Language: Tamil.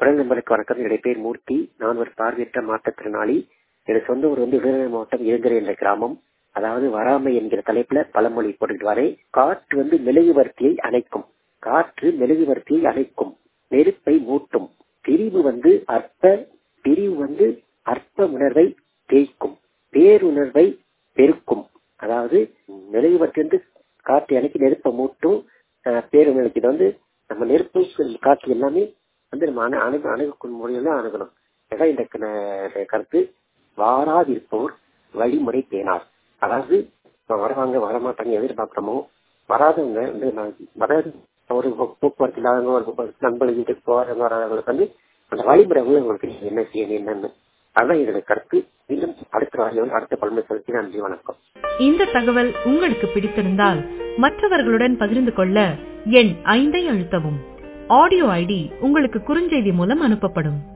குரல் நம்பருக்கு வணக்கம் என்னுடைய பேர் மூர்த்தி நான் ஒரு பார்வையற்ற மாற்றுத்திறனாளி எனது சொந்த ஊர் வந்து விருதுநகர் மாவட்டம் இருங்கரை என்ற கிராமம் அதாவது வராமை என்கிற தலைப்புல பழமொழி போட்டுக்கிட்டு வரேன் காற்று வந்து மெழுகுவர்த்தியை அணைக்கும் காற்று மெழுகுவர்த்தியை அணைக்கும் நெருப்பை மூட்டும் பிரிவு வந்து அற்ப பிரிவு வந்து அற்ப உணர்வை தேய்க்கும் பேருணர்வை பெருக்கும் அதாவது மெழுகுவர்த்தி வந்து காற்று அணைக்கி நெருப்பை மூட்டும் அஹ், பேருணர்வுக்கு இது வந்து நம்ம நெருப்பு காற்று எல்லாமே வந்து நம்ம அணு அணுகு அணுகும் முறையில் தான் அணுகணும் இதான் இந்த க- இந்த கருத்து வாராதிருப்போர் வழிமுறை பேணார் அதாவது இப்ப வருவாங்க வரமாட்டாங்க எதிர்பார்க்கிறோமோ வராதவங்க வந்து நான் வராது ஒரு போ- போக்குவரத்து இல்லாதவங்க ஒரு போக்குவரத்து நண்பர்கள் வீட்டுக்கு போறவங்க வராதவங்களுக்கு வந்து அந்த வழிமுறை வந்து உங்களுக்கு என்ன செய்யணும் என்னன்னு அதான் இதோட கருத்து மீண்டும் அடுத்த வாரியம் அடுத்த பல்மை செலுத்தி நன்றி வணக்கம் இந்த தகவல் உங்களுக்கு பிடித்திருந்தால் மற்றவர்களுடன் பகிர்ந்து கொள்ள எண் ஐந்தை அழுத்தவும் ஆடியோ ஐடி உங்களுக்கு குறுஞ்செய்தி மூலம் அனுப்பப்படும்